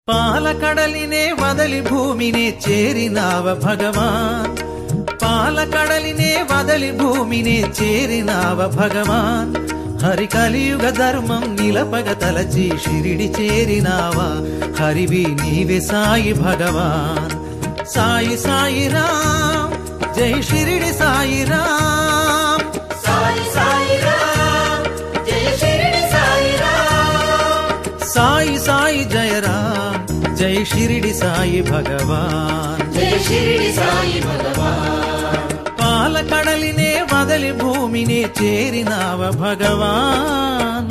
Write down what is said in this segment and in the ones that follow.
పాలకడలినే వదలి భూమినే చేరినావ భగవాన్ పాలకడలినే వదలి భూమినే చేరినావ భగవాన్ హరి కలియుగ ధర్మం నిలపగ తలచి షిరిడి చేరినావా హరివి నీవే సాయి భగవాన్ సాయి సాయి రామ్ జై షిరిడి సాయి రామ్ సాయి సాయి రామ్ జయ షిరిడి సాయి రామ్ సాయి సాయి జయ రామ్ జై షిరిడి సాయి భగవాన్ జయ షిరిడి సాయి భగవాన్ పాలకడలినే వదలి భూమినే చేరినావ భగవాన్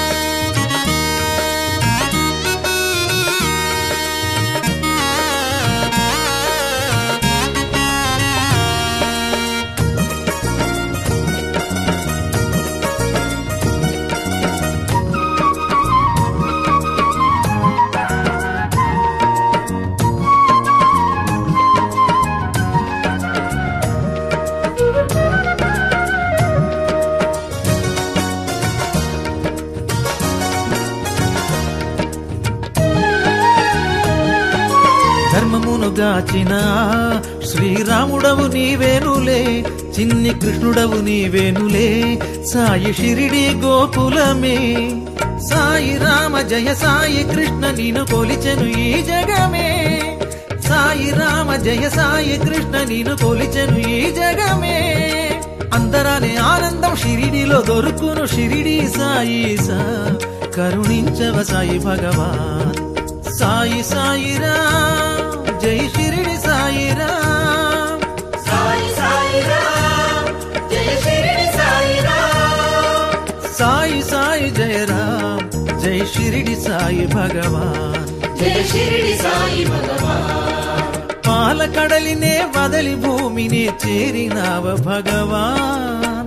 ధర్మమును గాచిన శ్రీరాముడవు నీవేనులే చిన్ని కృష్ణుడవు నీవేనులే సాయి షిరిడి గోకులమే సాయి రామ జయ సాయి కృష్ణ నిన్ను కొలిచెను ఈ జగమే సాయి రామ జయ సాయి కృష్ణ నిన్ను కొలిచెను ఈ జగమే అందరానే ఆనందం షిరిడిలో దొరుకును షిరిడి సాయి సా కరుణించవ సాయి భగవాన్ సాయి సాయి రామ్ జై షిరిడి సాయి రామ్ సాయి సాయి రామ్ జయ షిరిడి సాయి రామ్ సాయి సాయి జయ రామ్ జై షిరిడి సాయి భగవాన్ జయ షిరిడి సాయి భగవాన్ పాలకడలినే వదలి భూమినే చేరినావ భగవాన్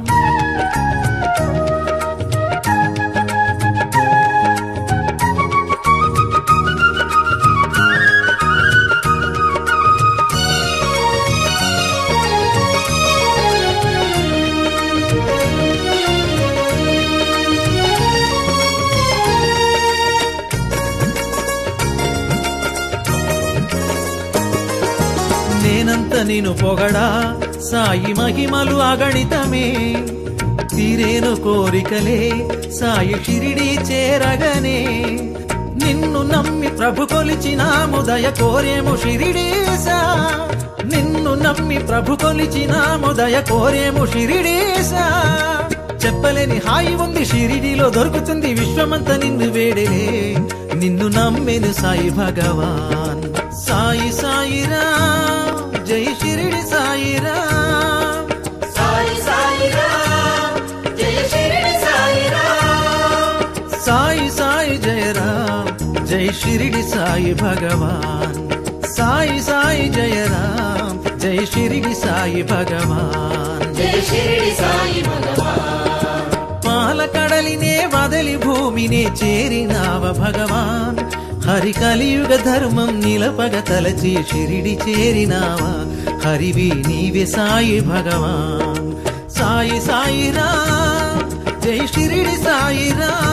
నేనంత నేను పొగడా సాయి మహిమలు అగణితమే తీరేను కోరికలే సాయి షిరిడి చేరగనే నిన్ను నమ్మి ప్రభు కొలిచినాము దయ కోరేము షిరిడీసా నిన్ను నమ్మి ప్రభు కొలిచినాము దయ కోరేము షిరిడీసా చెప్పలేని హాయి ఉంది షిరిడిలో దొరుకుతుంది విశ్వమంతా నిన్ను వేడలే నిన్ను నమ్మెను సాయి భగవాన్ సాయి సాయి రామ్ జై షిరిడి సాయి రామ్ సాయి సాయి రామ్ జయ షిరిడి సాయి రామ్ సాయి సాయి జయ రామ్ జై షిరిడి సాయి భగవాన్ సాయి సాయి జయ రామ్ జై షిరిడి సాయి భగవాన్ జయ షిరిడి సాయి భగవాన్ పాలకడలినే వదలి భూమినే చేరినావ భగవాన్ హరి కలియుగ ధర్మం నిలపగ తలచి షిరిడి చేరినావా హరివి నీవే సాయి భగవాన్ సాయి సాయి రామ్ జై షిరిడి సాయి రామ్